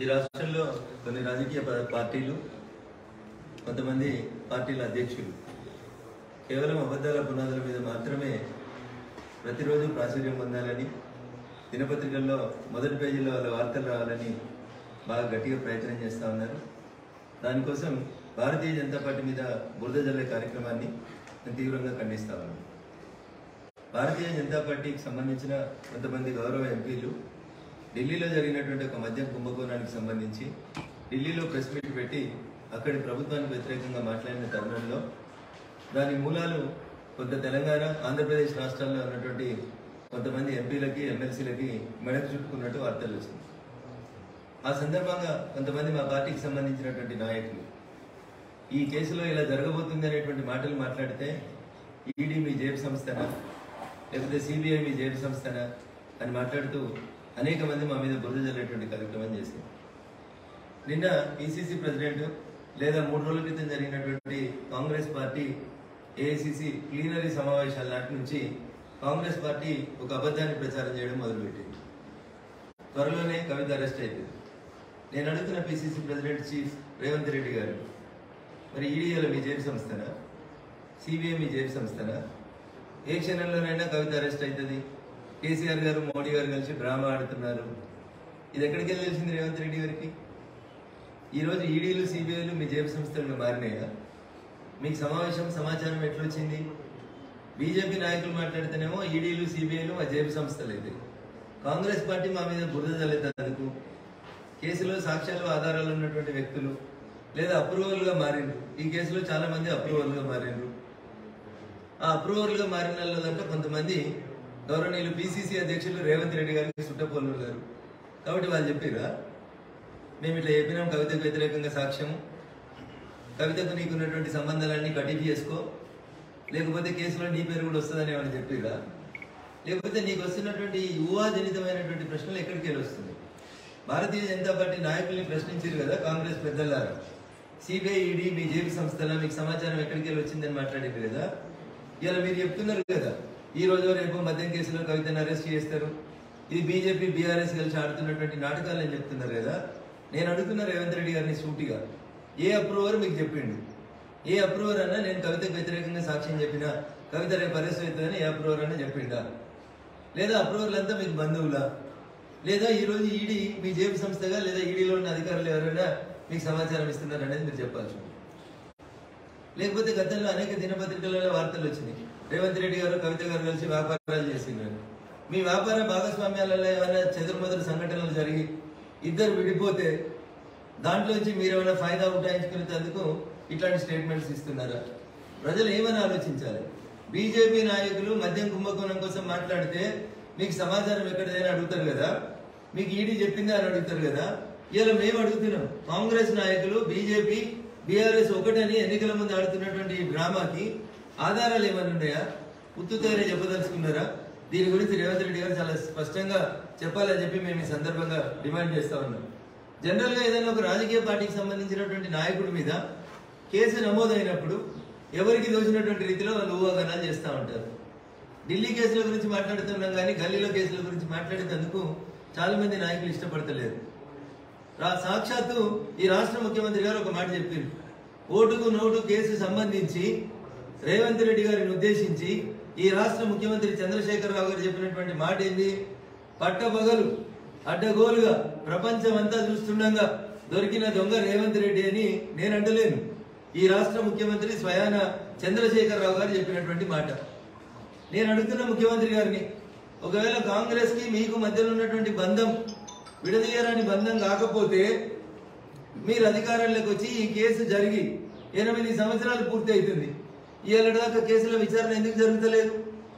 ఈ రాష్ట్రంలో కొన్ని రాజకీయ ప- పార్టీలు కొంతమంది పార్టీల అధ్యక్షులు కేవలం అబద్ధాల పునాదుల మీద మాత్రమే ప్రతిరోజు ప్రాచుర్యం పొందాలని దినపత్రికల్లో మొదటి పేజీలో వాళ్ళ వార్తలు రావాలని బాగా గట్టిగా ప్రయత్నం చేస్తూ ఉన్నారు దానికోసం భారతీయ జనతా పార్టీ మీద బురద జల్లే కార్యక్రమాన్ని నేను తీవ్రంగా ఖండిస్తా ఉన్నాను భారతీయ జనతా పార్టీకి సంబంధించిన కొంతమంది గౌరవ ఎంపీలు ఢిల్లీలో జరిగినటువంటి ఒక మద్యం కుంభకోణానికి సంబంధించి ఢిల్లీలో ప్రెస్ మీట్ పెట్టి అక్కడి ప్రభుత్వానికి వ్యతిరేకంగా మాట్లాడిన తరుణంలో దాని మూలాలు కొంత తెలంగాణ ఆంధ్రప్రదేశ్ రాష్ట్రాల్లో ఉన్నటువంటి కొంతమంది ఎంపీలకి ఎమ్మెల్సీలకి మెడకు చుట్టుకున్నట్టు వార్తలు వచ్చింది ఆ సందర్భంగా కొంతమంది మా పార్టీకి సంబంధించినటువంటి నాయకులు ఈ కేసులో ఇలా జరగబోతుంది అనేటువంటి మాటలు మాట్లాడితే ఈడీ మీ జేబు సంస్థనా లేకపోతే సిబిఐ మీ జేబు సంస్థనా అని మాట్లాడుతూ అనేక మంది మా మీద బురద జల్లేటువంటి కార్యక్రమం చేసింది నిన్న పిసిసి ప్రెసిడెంట్ లేదా మూడు రోజుల క్రితం జరిగినటువంటి కాంగ్రెస్ పార్టీ ఏఐసిసి ప్లీనరీ సమావేశాల నాటి నుంచి కాంగ్రెస్ పార్టీ ఒక అబద్ధాన్ని ప్రచారం చేయడం మొదలుపెట్టింది త్వరలోనే కవిత అరెస్ట్ అయిపోయింది నేను అడుగుతున్న PCC president chief Revanth Reddy garu మరి ఈడీఏలో మీ జేబు సంస్థనా సిబిఐ మీ జేబు సంస్థనా ఏ క్షణంలోనైనా కవిత అరెస్ట్ అవుతుంది కేసీఆర్ గారు మోడీ గారు కలిసి డ్రామా ఆడుతున్నారు ఇది ఎక్కడికి వెళ్ళి తెలిసింది రేవంత్ రెడ్డి గారికి ఈరోజు ఈడీలు సిబిఐలు మీ జేబు సంస్థలు మారినాయా మీకు సమావేశం సమాచారం ఎట్లొచ్చింది బీజేపీ నాయకులు మాట్లాడితేనేమో ఈడీలు సిబిఐలు మా జేబు సంస్థలు అయితే కాంగ్రెస్ పార్టీ మా మీద బురద జల్లేందుకు కేసులో సాక్ష్యాలు ఆధారాలు ఉన్నటువంటి వ్యక్తులు లేదా అప్రూవల్గా మారిండ్రు ఈ కేసులో చాలా మంది అప్రూవల్గా మారిండ్రు ఆ అప్రూవల్గా మారిన వాళ్ళ దాంట్లో కొంతమంది గౌరవనీయులు పిసిసి అధ్యక్షులు రేవంత్ రెడ్డి గారికి సుట్టపోలు గారు కాబట్టి వాళ్ళు చెప్పిరా మేము ఇట్లా చెప్పినాం కవితకు వ్యతిరేకంగా సాక్ష్యము కవితకు నీకున్నటువంటి సంబంధాలన్నీ కటిఫ్ చేసుకో లేకపోతే కేసులో నీ పేరు కూడా వస్తుందని ఏమైనా చెప్పిరా లేకపోతే నీకు వస్తున్నటువంటి ఈ ఊహాజనితమైనటువంటి ప్రశ్నలు ఎక్కడికి వెళ్ళి వస్తుంది భారతీయ జనతా పార్టీ నాయకుల్ని ప్రశ్నించారు కదా కాంగ్రెస్ పెద్దలారా సిబిఐ ఈడీ మీ జేబీ సంస్థల మీకు సమాచారం ఎక్కడికి వెళ్ళి వచ్చిందని మాట్లాడారు కదా ఇలా మీరు చెప్తున్నారు కదా ఈ రోజు రేపు మద్యం కేసులో కవితను అరెస్ట్ చేస్తారు ఇది బీజేపీ బీఆర్ఎస్ కలిసి ఆడుతున్నటువంటి నాటకాలు అని చెప్తున్నారు కదా నేను అడుగుతున్న రేవంత్ రెడ్డి గారిని సూటిగా ఏ అప్రూవర్ మీకు చెప్పిండు ఏ అప్రూవర్ అన్నా నేను కవితకు వ్యతిరేకంగా సాక్ష్యం చెప్పినా కవిత రేపు అరెస్ట్ అవుతుందని ఏ అప్రూవర్ అన్నా చెప్పిండా లేదా అప్రూవర్లంతా మీకు బంధువులా లేదా ఈ రోజు ఈడీ మీ జేబు సంస్థగా లేదా ఈడీలో ఉన్న అధికారులు ఎవరైనా మీకు సమాచారం ఇస్తున్నారు అనేది మీరు చెప్పాల్సి ఉంది. లేకపోతే గతంలో అనేక దినపత్రికలలో వార్తలు వచ్చినాయి రేవంత్ రెడ్డి గారు కవిత గారు కలిసి వ్యాపారాలు చేసిండ్రు మీ వ్యాపార భాగస్వామ్యాలలో ఏమైనా చెదురుమదురు సంఘటనలు జరిగి ఇద్దరు విడిపోతే దాంట్లోంచి మీరు ఏమైనా ఫైదా ఉటాయించుకునేందుకు ఇట్లాంటి స్టేట్మెంట్స్ ఇస్తున్నారా ప్రజలు ఏమని ఆలోచించాలి బీజేపీ నాయకులు మద్యం కుంభకోణం కోసం మాట్లాడితే మీకు సమాచారం ఎక్కడైనా అడుగుతారు కదా మీకు ఈడీ చెప్పిందా అని అడుగుతారు కదా ఇలా మేము అడుగుతున్నాం కాంగ్రెస్ నాయకులు బీజేపీ బీఆర్ఎస్ ఒకటని ఎన్నికల ముందు ఆడుతున్నటువంటి ఈ డ్రామాకి ఆధారాలు ఏమైనా ఉన్నాయా ఉత్తుతోనే చెప్పదలుచుకున్నారా దీని గురించి రేవంత్ రెడ్డి గారు చాలా స్పష్టంగా చెప్పాలని చెప్పి మేము ఈ సందర్భంగా డిమాండ్ చేస్తా ఉన్నాం జనరల్ గా ఏదైనా ఒక రాజకీయ పార్టీకి సంబంధించినటువంటి నాయకుడి మీద కేసు నమోదైనప్పుడు ఎవరికి దోచినటువంటి రీతిలో వాళ్ళు ఊహాగానాలు చేస్తూ ఉంటారు ఢిల్లీ కేసుల గురించి మాట్లాడుతున్నాం కానీ గల్లీలో కేసుల గురించి మాట్లాడేందుకు చాలా మంది నాయకులు ఇష్టపడతలేరు రా- సాక్షాత్తు ఈ రాష్ట్ర ముఖ్యమంత్రి గారు ఒక మాట చెప్పారు ఓటుకు నోటు కేసు సంబంధించి రేవంత్ రెడ్డి గారిని ఉద్దేశించి ఈ రాష్ట్ర ముఖ్యమంత్రి చంద్రశేఖర్ రావు గారు చెప్పినటువంటి మాట ఏంది పట్టపగలు అడ్డగోలుగా ప్రపంచం అంతా చూస్తుండగా దొరికిన దొంగ రేవంత్ రెడ్డి అని నేను అంటలేను ఈ రాష్ట్ర ముఖ్యమంత్రి స్వయాన చంద్రశేఖర్ రావు గారు చెప్పినటువంటి మాట నేను అడుగుతున్న ముఖ్యమంత్రి గారిని ఒకవేళ కాంగ్రెస్ కి మీకు మధ్యలో ఉన్నటువంటి బంధం విడదీయరాని బంధం కాకపోతే మీరు అధికారంలోకి వచ్చి ఈ కేసు జరిగి ఎనిమిది సంవత్సరాలు పూర్తి అవుతుంది ఇవాళ దాకా కేసుల విచారణ ఎందుకు జరుగుతలేదు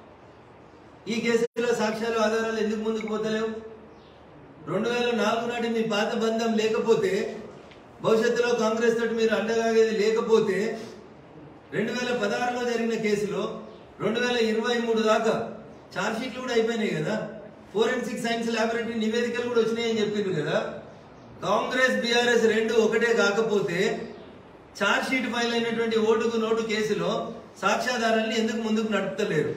ఈ కేసులో సాక్ష్యాలు ఆధారాలు ఎందుకు ముందుకు పోతలేవు రెండు వేల నాలుగు నాటి మీ పాత బంధం లేకపోతే భవిష్యత్తులో కాంగ్రెస్ తోటి మీరు అండగాగేది లేకపోతే రెండు వేల పదహారులో జరిగిన కేసులో రెండు వేల ఇరవై మూడు దాకా ఛార్జ్ షీట్లు కూడా అయిపోయినాయి కదా ఫోరెన్సిక్ సైన్స్ ల్యాబొరేటరీ నివేదికలు కూడా వచ్చినాయని చెప్పిండ్రు కదా కాంగ్రెస్ బీఆర్ఎస్ రెండు ఒకటే కాకపోతే ఛార్జ్ షీట్ ఫైల్ అయినటువంటి ఓటుకు నోటు కేసులో సాక్ష్యాధారాన్ని ఎందుకు ముందుకు నడుపుతలేరు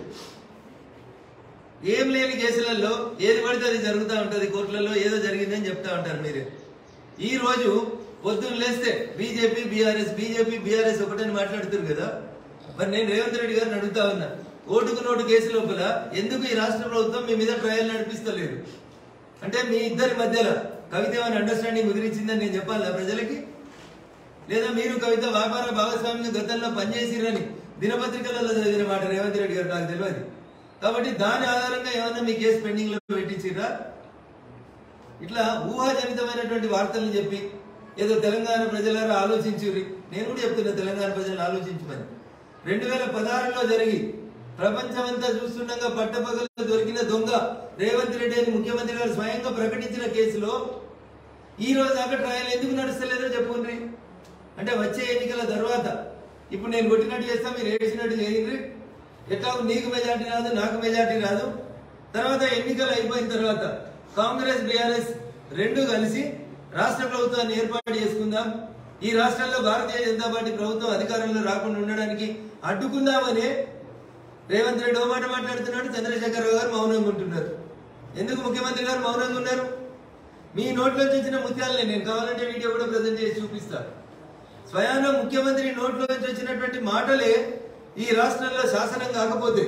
ఏం లేని కేసులలో ఏది పడితే అది జరుగుతూ ఉంటది కోర్టులలో ఏదో జరిగిందని చెప్తా ఉంటారు మీరే ఈ రోజు పొద్దున్న లేస్తే బీజేపీ బీఆర్ఎస్ బీజేపీ బీఆర్ఎస్ ఒకటని మాట్లాడుతున్నారు కదా మరి నేను రేవంత్ రెడ్డి గారిని అడుగుతా ఉన్నా ఓటుకు నోటు కేసు లోపల ఎందుకు ఈ రాష్ట్ర ప్రభుత్వం మీ మీద ట్రయల్ నడిపిస్తలేదు అంటే మీ ఇద్దరి మధ్యలో కవిత ఏమైనా అండర్స్టాండింగ్ కుదిరించిందని నేను చెప్పాలా ప్రజలకి లేదా మీరు కవిత వ్యాపార భాగస్వామ్యం గతంలో పనిచేసిరని దినపత్రికలలో చదివిన మాట రేవంత్ రెడ్డి గారు నాకు తెలియదు కాబట్టి దాని ఆధారంగా ఏమన్నా మీ కేసు పెండింగ్ లో పెట్టించిరా ఇట్లా ఊహాజనితమైనటువంటి వార్తలను చెప్పి ఏదో తెలంగాణ ప్రజలారా ఆలోచించుర్రి నేను కూడా చెప్తున్నా తెలంగాణ ప్రజలను ఆలోచించమని రెండు వేల పదహారులో జరిగి ప్రపంచమంతా చూస్తుండగా పట్టపగలు దొరికిన దొంగ రేవంత్ రెడ్డి అని ముఖ్యమంత్రి గారు స్వయంగా ప్రకటించిన కేసులో ఈ రోజు దాకా ట్రయల్ ఎందుకు నడుస్తలేదో చెప్పుకుండ్రి అంటే వచ్చే ఎన్నికల తర్వాత ఇప్పుడు నేను కొట్టినట్టు చేస్తా మీరు వేసినట్టు చేయండి ఎట్లా నీకు మెజార్టీ రాదు నాకు మెజార్టీ రాదు తర్వాత ఎన్నికలు అయిపోయిన తర్వాత కాంగ్రెస్ బీఆర్ఎస్ రెండు కలిసి రాష్ట్ర ప్రభుత్వాన్ని ఏర్పాటు చేసుకుందాం ఈ రాష్ట్రంలో భారతీయ జనతా పార్టీ ప్రభుత్వం అధికారంలో రాకుండా ఉండడానికి అడ్డుకుందామనే రేవంత్ రెడ్డి ఓ మాట మాట్లాడుతున్నాడు చంద్రశేఖరరావు గారు మౌనంగా ఉంటున్నారు ఎందుకు ముఖ్యమంత్రి గారు మౌనంగా ఉన్నారు మీ నోట్లోంచి వచ్చిన ముత్యాలని నేను కావాలంటే వీడియో కూడా ప్రజెంట్ చేసి చూపిస్తాను స్వయాన ముఖ్యమంత్రి నోట్లోంచి వచ్చినటువంటి మాటలే ఈ రాష్ట్రంలో శాసనం కాకపోతే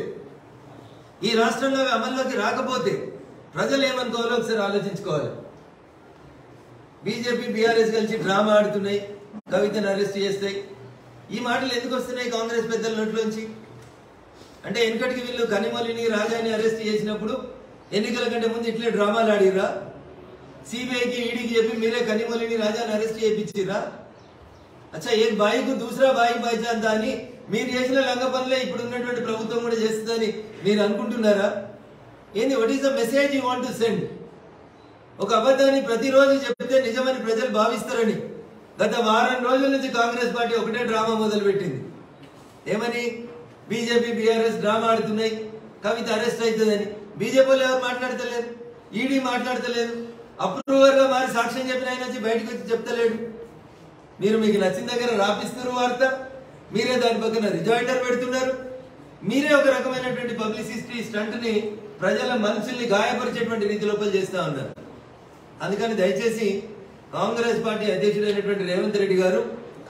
ఈ రాష్ట్రంలో అవి అమల్లోకి రాకపోతే ప్రజలు ఏమనుకోవాలో ఒకసారి ఆలోచించుకోవాలి బీజేపీ బీఆర్ఎస్ కలిసి డ్రామా ఆడుతున్నాయి కవితను అరెస్ట్ చేస్తాయి ఈ మాటలు ఎందుకు వస్తున్నాయి కాంగ్రెస్ పెద్దల నోట్లోంచి అంటే వెనకటికి వీళ్ళు కనిమొలిని రాజాని అరెస్ట్ చేసినప్పుడు ఎన్నికల కంటే ముందు ఇట్లే డ్రామాలు ఆడిరా సిబిఐకి ఈడీకి చెప్పి మీరే కనిమొలిని రాజాని అరెస్ట్ చేయించిరా అచ్చా ఏ బాయికు దూసరా బాయి బాయిచాంతా అని మీరు చేసిన లంగ పనులే ఇప్పుడు ఉన్నటువంటి ప్రభుత్వం కూడా చేస్తుందని మీరు అనుకుంటున్నారా ఏంది what is the message you want to send ఒక అబద్ధాన్ని ప్రతిరోజు చెప్తే నిజమని ప్రజలు భావిస్తారని గత వారం రోజుల నుంచి కాంగ్రెస్ పార్టీ ఒకటే డ్రామా మొదలు పెట్టింది ఏమని బీజేపీ బీఆర్ఎస్ డ్రామా ఆడుతున్నాయి కవిత అరెస్ట్ అవుతుందని బీజేపీ వాళ్ళు ఎవరు మాట్లాడతలేరు ఈడీ మాట్లాడతలేదు అప్రూవర్ గా మారి సాక్ష్యం చెప్పిన ఆయన వచ్చి బయటకు వచ్చి చెప్తలేడు మీరు మీకు నచ్చిన దగ్గర రాపిస్తున్నారు వార్త మీరే దాని పక్కన రిజాయిడర్ పెడుతున్నారు మీరే ఒక రకమైనటువంటి పబ్లిసిటీ స్టంట్ ని ప్రజల మనసుల్ని గాయపరిచేటువంటి రీతి లోపల చేస్తా ఉన్నారు అందుకని దయచేసి కాంగ్రెస్ పార్టీ అధ్యక్షుడైనటువంటి రేవంత్ రెడ్డి గారు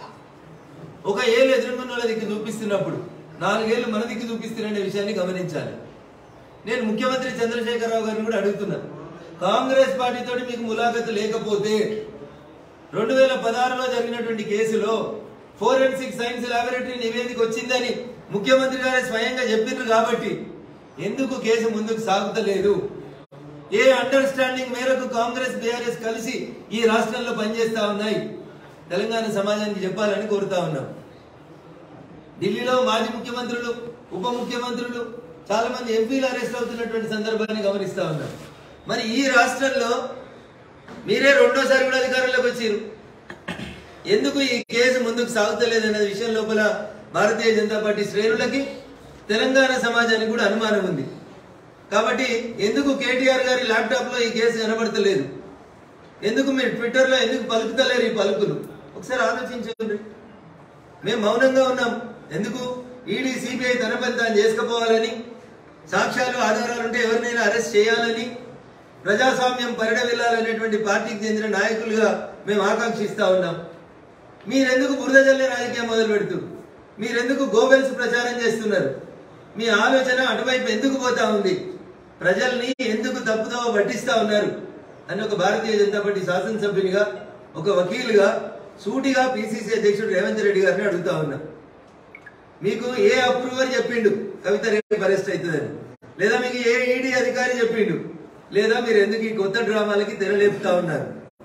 ఒక ఏళ్ళు ఎదుర్కొన్న వాళ్ళ దిక్కు చూపిస్తున్నప్పుడు నాలుగేళ్లు మన దిక్కు చూపిస్తున్న విషయాన్ని గమనించాలి నేను ముఖ్యమంత్రి చంద్రశేఖరరావు గారిని కూడా అడుగుతున్నా కాంగ్రెస్ పార్టీతో మీకు ములాఖతు లేకపోతే రెండు వేల పదహారులో జరిగినటువంటి కేసులో ఫోరెన్సిక్ సైన్స్ లాబొరేటరీ నివేదిక వచ్చిందని ముఖ్యమంత్రి గారే స్వయంగా చెప్పిండ్రు కాబట్టి ఎందుకు కేసు ముందుకు సాగుతలేదు ఏ అండర్స్టాండింగ్ మేరకు కాంగ్రెస్ బీఆర్ఎస్ కలిసి ఈ రాష్ట్రంలో పనిచేస్తా ఉన్నాయి తెలంగాణ సమాజానికి చెప్పాలని కోరుతా ఉన్నాం ఢిల్లీలో మాజీ ముఖ్యమంత్రులు ఉప ముఖ్యమంత్రులు చాలా మంది ఎంపీలు అరెస్ట్ అవుతున్నటువంటి సందర్భాన్ని గమనిస్తా ఉన్నాం మరి ఈ రాష్ట్రంలో మీరే రెండోసారి కూడా అధికారంలోకి వచ్చారు ఎందుకు ఈ కేసు ముందుకు సాగుతలేదనే విషయం లోపల భారతీయ జనతా పార్టీ శ్రేణులకి తెలంగాణ సమాజానికి కూడా అనుమానం ఉంది కాబట్టి ఎందుకు కేటీఆర్ గారి ల్యాప్టాప్ లో ఈ కేసు కనబడతలేదు ఎందుకు మీరు ట్విట్టర్ లో ఎందుకు పలుకుతలేరు ఈ పలుకులు ఒకసారి ఆలోచించండి మేము మౌనంగా ఉన్నాం ఎందుకు ఈడీ సిబిఐ తన పని తాను చేసుకుపోవాలని సాక్ష్యాలు ఆధారాలు ఉంటే ఎవరినైనా అరెస్ట్ చేయాలని ప్రజాస్వామ్యం పరిడవిల్లాలనేటువంటి పార్టీకి చెందిన నాయకులుగా మేము ఆకాంక్షిస్తా ఉన్నాం మీరెందుకు బురద జల్లే రాజకీయం మొదలు పెడుతున్నారు మీరెందుకు గోబెల్స్ ప్రచారం చేస్తున్నారు మీ ఆలోచన అటువైపు ఎందుకు పోతా ఉంది ప్రజల్ని ఎందుకు తప్పుదోవ పట్టిస్తా ఉన్నారు అని ఒక భారతీయ జనతా పార్టీ శాసనసభ్యునిగా ఒక వకీలుగా సూటిగా పిసిసి అధ్యక్షుడు రేవంత్ రెడ్డి గారిని అడుగుతా ఉన్నా మీకు ఏ అప్రూవర్ చెప్పిండు కవిత రేపు అరెస్ట్ అవుతుందని లేదా మీకు ఏ ఈడీ అధికారి చెప్పిండు లేదా మీరు ఎందుకు ఈ కొత్త డ్రామాలకి తెరలేపుతా ఉన్నారు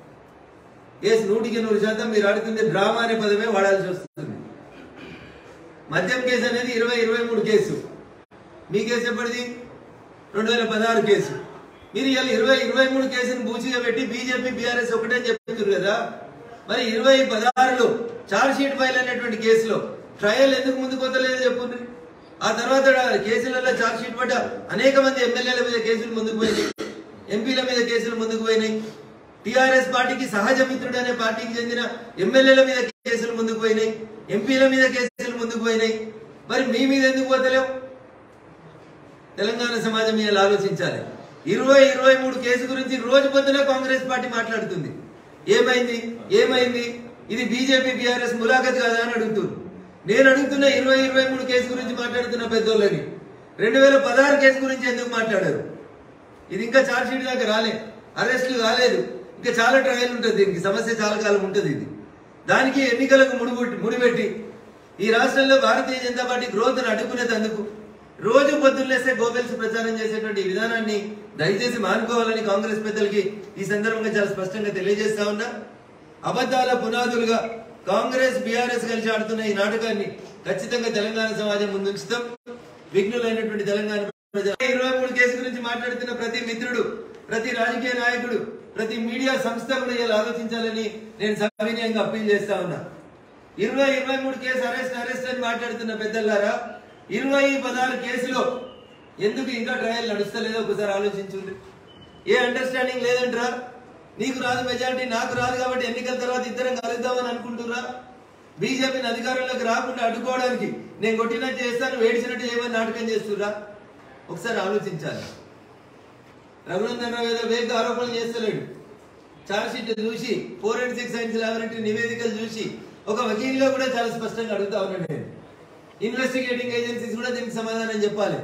ఎస్ నూటికి నూరు శాతం మీరు ఆడుతుంది డ్రామా అనే పదమే వాడాల్సి వస్తుంది మద్యం కేసు అనేది ఇరవై ఇరవై మూడు కేసు మీ కేసు ఎప్పటిది రెండు వేల పదహారు కేసు మీరు ఇవాళ ఇరవై ఇరవై మూడు కేసును బూచిగా పెట్టి బీజేపీ బీఆర్ఎస్ ఒకటే చెప్తున్నారు కదా మరి ఇరవై పదహారులో చార్జ్ షీట్ ఫైల్ అనేటువంటి కేసులో ట్రయల్ ఎందుకు ముందుకు వద్దలేదో చెప్పుండ్రి ఆ తర్వాత కేసులలో చార్జ్ షీట్ పడ్డ అనేక మంది ఎమ్మెల్యేల మీద కేసులు ముందుకు పోయినాయి ఎంపీల మీద కేసులు ముందుకు పోయినాయి టిఆర్ఎస్ పార్టీకి సహజ మిత్రుడు అనే పార్టీకి చెందిన ఎమ్మెల్యేల మీద కేసులు ముందుకు పోయినాయి ఎంపీల మీద కేసులు ముందుకు పోయినాయి మరి మీ మీద ఎందుకు పోతలేవు తెలంగాణ సమాజం ఇలా ఆలోచించాలి ఇరవై ఇరవై మూడు కేసు గురించి రోజు పొద్దున కాంగ్రెస్ పార్టీ మాట్లాడుతుంది ఏమైంది ఏమైంది ఇది బీజేపీ బీఆర్ఎస్ ములాఖత్ కాదా అని అడుగుతున్నారు నేను అడుగుతున్న ఇరవై ఇరవై మూడు కేసు గురించి మాట్లాడుతున్న పెద్దోళ్ళని రెండు వేల పదహారు కేసు గురించి ఎందుకు మాట్లాడారు ఇది ఇంకా చార్జ్ షీట్ దాకా రాలే అరెస్టులు కాలేదు ఇంకా చాలా ట్రయల్ ఉంటుంది దీనికి సమస్య చాలా కాలం ఉంటుంది ఇది దానికి ఎన్నికలకు ముడిపెట్టి ముడిపెట్టి ఈ రాష్ట్రంలో భారతీయ జనతా పార్టీ గ్రోత్ అడ్డుకునేందుకు రోజు పొద్దున్నేస్తే గోబెల్స్ ప్రచారం చేసేటువంటి ఈ విధానాన్ని దయచేసి మానుకోవాలని కాంగ్రెస్ పెద్దలకి ఈ సందర్భంగా చాలా స్పష్టంగా తెలియజేస్తా ఉన్నా అబద్ధాల పునాదులుగా కాంగ్రెస్ బీఆర్ఎస్ కలిసి ఆడుతున్న ఈ నాటకాన్ని ఖచ్చితంగా తెలంగాణ సమాజం ముందుంచుతాం విఘ్నులైనటువంటి తెలంగాణ ప్రజలు ఇరవై మూడు కేసు గురించి మాట్లాడుతున్న ప్రతి మిత్రుడు ప్రతి రాజకీయ నాయకుడు ప్రతి మీడియా సంస్థ కూడా ఇలా ఆలోచించాలని నేను సవినయంగా అప్పీల్ చేస్తా ఉన్నా ఇరవై ఇరవై మూడు కేసు అరెస్ట్ అరెస్ట్ అని మాట్లాడుతున్న పెద్దలారా ఇరవై పదహారు కేసులో ఎందుకు ఇంకా ట్రయల్ నడుస్తలేదో ఒకసారి ఆలోచించుంది ఏ అండర్స్టాండింగ్ లేదంటరా నీకు రాదు మెజారిటీ నాకు రాదు కాబట్టి ఎన్నికల తర్వాత ఇద్దరం కలుద్దామని అనుకుంటున్నా బీజేపీని అధికారంలోకి రాకుండా అడ్డుకోవడానికి నేను కొట్టినట్టు చేస్తాను వేడిచినట్టు చేయమని నాటకం చేస్తున్నా ఒకసారి ఆలోచించాలి రఘునందన్ రావు ఏదో వేగ ఆరోపణలు చేస్తలేడు ఛార్జ్ షీట్ చూసి forensic science laboratory నివేదికలు చూసి ఒక వకీల్గా కూడా చాలా స్పష్టంగా అడుగుతా ఉన్నాను నేను ఇన్వెస్టిగేటింగ్ ఏజెన్సీస్ కూడా దీనికి సమాధానం చెప్పాలి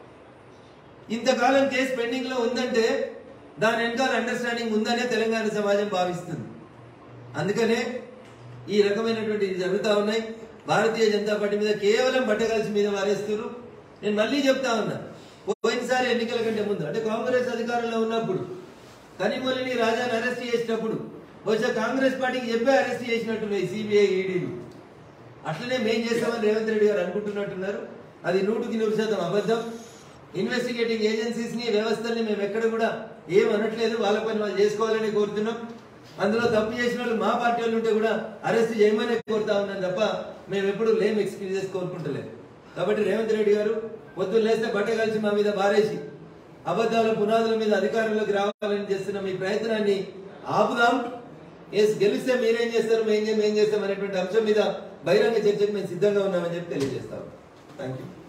ఇంతకాలం కేసు పెండింగ్ లో ఉందంటే దాని వెనకాల అండర్స్టాండింగ్ ఉందనే తెలంగాణ సమాజం భావిస్తుంది అందుకనే ఈ రకమైనటువంటి ఇది జరుగుతా ఉన్నాయి భారతీయ జనతా పార్టీ మీద కేవలం బట్టగలిసి మీద వారేస్తున్నారు నేను మళ్ళీ చెప్తా ఉన్నా పోయినసారి ఎన్నికల కంటే ముందు అంటే కాంగ్రెస్ అధికారంలో ఉన్నప్పుడు కనిమొలిని రాజాని అరెస్ట్ చేసినప్పుడు బహుశా కాంగ్రెస్ పార్టీకి చెప్పే అరెస్ట్ చేసినట్టున్నాయి సిబిఐ ఈడీలు అట్లనే మేం చేస్తామని రేవంత్ రెడ్డి గారు అనుకుంటున్నట్టున్నారు అది నూటికి నూరు శాతం అబద్ధం ఇన్వెస్టిగేటింగ్ ఏజెన్సీస్ ని వ్యవస్థల్ని మేము ఎక్కడ కూడా ఏం అనట్లేదు వాళ్ళ పని వాళ్ళు చేసుకోవాలని కోరుతున్నాం అందులో తప్పు చేసిన వాళ్ళు మా పార్టీ వాళ్ళు ఉంటే కూడా అరెస్ట్ చేయమని కోరుతా ఉన్నాం తప్ప మేము ఎప్పుడు లేం ఎక్స్క్యూజెస్ కోరుకుంటలేదు కాబట్టి రేవంత్ రెడ్డి గారు పొద్దున్న లేస్తే బట్ట కలిసి మా మీద బారేసి అబద్ధాల పునాదుల మీద అధికారంలోకి రావాలని చేస్తున్న మీ ప్రయత్నాన్ని ఆపుదాం ఎస్ గెలిస్తే మీరేం చేస్తారు మేం చే- మేం చేస్తాం అనేటువంటి అంశం మీద బహిరంగ చర్చకు మేము సిద్ధంగా ఉన్నామని చెప్పి తెలియజేస్తాం థ్యాంక్ యూ